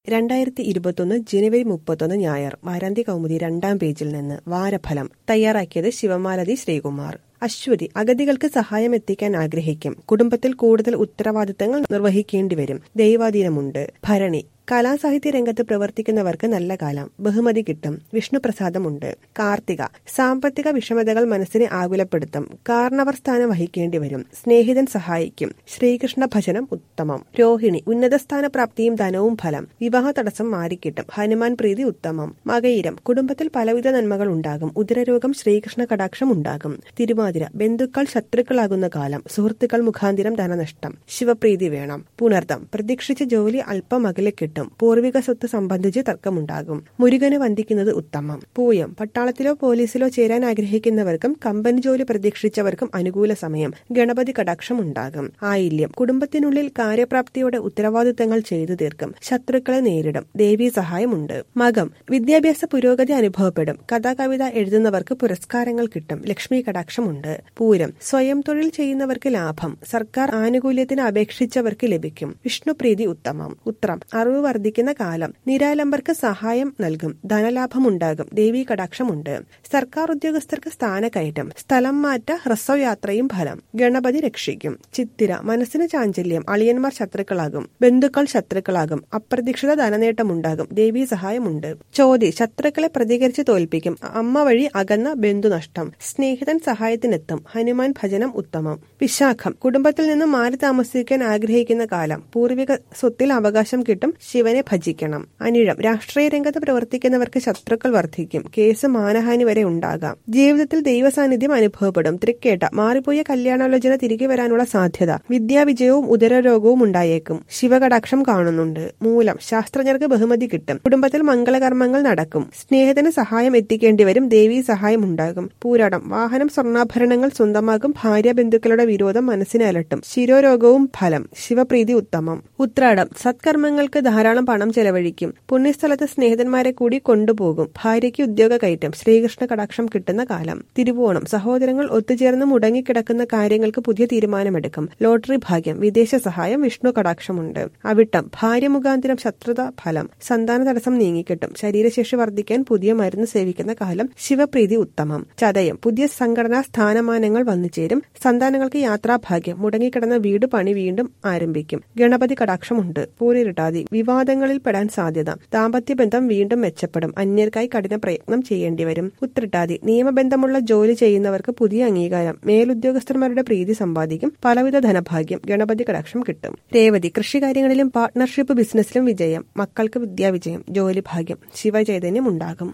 രണ്ടായിരത്തി ഇരുപത്തൊന്ന് ജനുവരി മുപ്പത്തൊന്ന് ഞായർ വാരാന്ത്യ കൗമുദി രണ്ടാം പേജിൽ നിന്ന് വാരഫലം തയ്യാറാക്കിയത് ശിവമാലതി ശ്രീകുമാർ അശ്വതി അഗതികൾക്ക് സഹായം എത്തിക്കാൻ ആഗ്രഹിക്കും കുടുംബത്തിൽ കൂടുതൽ ഉത്തരവാദിത്തങ്ങൾ നിർവഹിക്കേണ്ടിവരും ദൈവാധീനമുണ്ട് ഭരണി കലാസാഹിത്യ രംഗത്ത് പ്രവർത്തിക്കുന്നവർക്ക് നല്ല കാലം ബഹുമതി കിട്ടും വിഷ്ണുപ്രസാദമുണ്ട് കാർത്തിക സാമ്പത്തിക വിഷമതകൾ മനസ്സിനെ ആകുലപ്പെടുത്തും കാരണവർ സ്ഥാനം വഹിക്കേണ്ടി വരും സ്നേഹിതൻ സഹായിക്കും ശ്രീകൃഷ്ണ ഭജനം ഉത്തമം രോഹിണി ഉന്നത സ്ഥാനപ്രാപ്തിയും ധനവും ഫലം വിവാഹ തടസ്സം മാറിക്കിട്ടും ഹനുമാൻ പ്രീതി ഉത്തമം മകയിരം കുടുംബത്തിൽ പലവിധ നന്മകൾ ഉണ്ടാകും ഉദരരോഗം ശ്രീകൃഷ്ണ കടാക്ഷം ഉണ്ടാകും തിരുവാതിര ബന്ധുക്കൾ ശത്രുക്കളാകുന്ന കാലം സുഹൃത്തുക്കൾ മുഖാന്തിരം ധനനഷ്ടം ശിവപ്രീതി വേണം പുണർദം പ്രതീക്ഷിച്ച ജോലി അല്പം അകലെ കിട്ടും പൂർവിക സ്വത്ത് സംബന്ധിച്ച് തർക്കമുണ്ടാകും മുരുകനെ വന്ദിക്കുന്നത് ഉത്തമം പൂയം പട്ടാളത്തിലോ പോലീസിലോ ചേരാൻ ആഗ്രഹിക്കുന്നവർക്കും കമ്പനി ജോലി പ്രതീക്ഷിച്ചവർക്കും അനുകൂല സമയം ഗണപതി കടാക്ഷം ഉണ്ടാകും ആയില്യം കുടുംബത്തിനുള്ളിൽ കാര്യപ്രാപ്തിയോടെ ഉത്തരവാദിത്തങ്ങൾ ചെയ്തു തീർക്കും ശത്രുക്കളെ നേരിടും ദേവീ സഹായമുണ്ട് മകം വിദ്യാഭ്യാസ പുരോഗതി അനുഭവപ്പെടും കഥാകവിത എഴുതുന്നവർക്ക് പുരസ്കാരങ്ങൾ കിട്ടും ലക്ഷ്മി കടാക്ഷമുണ്ട് പൂരം സ്വയം തൊഴിൽ ചെയ്യുന്നവർക്ക് ലാഭം സർക്കാർ ആനുകൂല്യത്തിന് അപേക്ഷിച്ചവർക്ക് ലഭിക്കും വിഷ്ണുപ്രീതി ഉത്തമം ഉത്രം അറിവ് വർദ്ധിക്കുന്ന കാലം നിരാലംബർക്ക് സഹായം നൽകും ധനലാഭമുണ്ടാകും ദേവീ കടാക്ഷമുണ്ട് സർക്കാർ ഉദ്യോഗസ്ഥർക്ക് സ്ഥാനക്കയറ്റം സ്ഥലം മാറ്റ ഹ്രസ്വയാത്രയും ഫലം ഗണപതി രക്ഷിക്കും ചിത്തിര മനസ്സിന് ചാഞ്ചല്യം അളിയന്മാർ ശത്രുക്കളാകും ബന്ധുക്കൾ ശത്രുക്കളാകും അപ്രതീക്ഷിത ധനനേട്ടമുണ്ടാകും ദേവീ സഹായമുണ്ട് ചോതി ശത്രുക്കളെ പ്രതികരിച്ച് തോൽപ്പിക്കും അമ്മ വഴി അകന്ന ബന്ധുനഷ്ടം സ്നേഹിതൻ സഹായത്തിനെത്തും ഹനുമാൻ ഭജനം ഉത്തമം വിശാഖം കുടുംബത്തിൽ നിന്നും മാറി താമസിക്കാൻ ആഗ്രഹിക്കുന്ന കാലം പൂർവിക സ്വത്തിൽ അവകാശം കിട്ടും ശിവനെ ഭജിക്കണം അനിഴം രാഷ്ട്രീയ രംഗത്ത് പ്രവർത്തിക്കുന്നവർക്ക് ശത്രുക്കൾ വർദ്ധിക്കും കേസ് മാനഹാനി വരെ ഉണ്ടാകാം ജീവിതത്തിൽ ദൈവസാന്നിധ്യം അനുഭവപ്പെടും തൃക്കേട്ട മാറിപ്പോയ കല്യാണാലോചന തിരികെ വരാനുള്ള സാധ്യത വിദ്യാവിജയവും ഉദരരോഗവും ഉണ്ടായേക്കും ശിവകടാക്ഷം കാണുന്നുണ്ട് മൂലം ശാസ്ത്രജ്ഞർക്ക് ബഹുമതി കിട്ടും കുടുംബത്തിൽ മംഗളകർമ്മങ്ങൾ നടക്കും സ്നേഹത്തിന് സഹായം എത്തിക്കേണ്ടി വരും ദേവീ സഹായം ഉണ്ടാകും പൂരാടം വാഹനം സ്വർണ്ണാഭരണങ്ങൾ സ്വന്തമാകും ഭാര്യ ബന്ധുക്കളുടെ വിരോധം മനസ്സിനെ അലട്ടും ശിരോരോഗവും ഫലം ശിവപ്രീതി ഉത്തമം ഉത്രാടം സത്കർമ്മങ്ങൾക്ക് ധാരാളം പണം ചെലവഴിക്കും പുണ്യസ്ഥലത്ത് സ്നേഹിതന്മാരെ കൂടി കൊണ്ടുപോകും ഭാര്യയ്ക്ക് ഉദ്യോഗ കയറ്റം ശ്രീകൃഷ്ണ കടാക്ഷം കിട്ടുന്ന കാലം തിരുവോണം സഹോദരങ്ങൾ ഒത്തുചേർന്ന് മുടങ്ങിക്കിടക്കുന്ന കാര്യങ്ങൾക്ക് പുതിയ തീരുമാനമെടുക്കും ലോട്ടറി ഭാഗ്യം വിദേശ സഹായം വിഷ്ണു കടാക്ഷമുണ്ട് അവിട്ടം ഭാര്യ മുഖാന്തരം ശത്രുത ഫലം സന്താന തടസ്സം നീങ്ങിക്കിട്ടും ശരീരശേഷി വർദ്ധിക്കാൻ പുതിയ മരുന്ന് സേവിക്കുന്ന കാലം ശിവപ്രീതി ഉത്തമം ചതയം പുതിയ സംഘടനാ സ്ഥാനമാനങ്ങൾ വന്നുചേരും സന്താനങ്ങൾക്ക് യാത്രാഭാഗ്യം മുടങ്ങിക്കിടന്ന വീട് പണി വീണ്ടും ആരംഭിക്കും ഗണപതി കടാക്ഷമുണ്ട് പൂരിരുട്ടാതി വിവാദങ്ങളിൽ പെടാൻ സാധ്യത ദാമ്പത്യ ബന്ധം വീണ്ടും മെച്ചപ്പെടും അന്യർക്കായി കഠിന പ്രയത്നം ചെയ്യേണ്ടി വരും ഉത്രട്ടാതി നിയമബന്ധമുള്ള ജോലി ചെയ്യുന്നവർക്ക് പുതിയ അംഗീകാരം മേലുദ്യോഗസ്ഥന്മാരുടെ പ്രീതി സമ്പാദിക്കും പലവിധ ധനഭാഗ്യം ഗണപതി കടാക്ഷം കിട്ടും രേവതി കൃഷികാര്യങ്ങളിലും പാർട്ട്ണർഷിപ്പ് ബിസിനസ്സിലും വിജയം മക്കൾക്ക് വിദ്യാവിജയം ജോലി ഭാഗ്യം ശിവചൈതന്യം ഉണ്ടാകും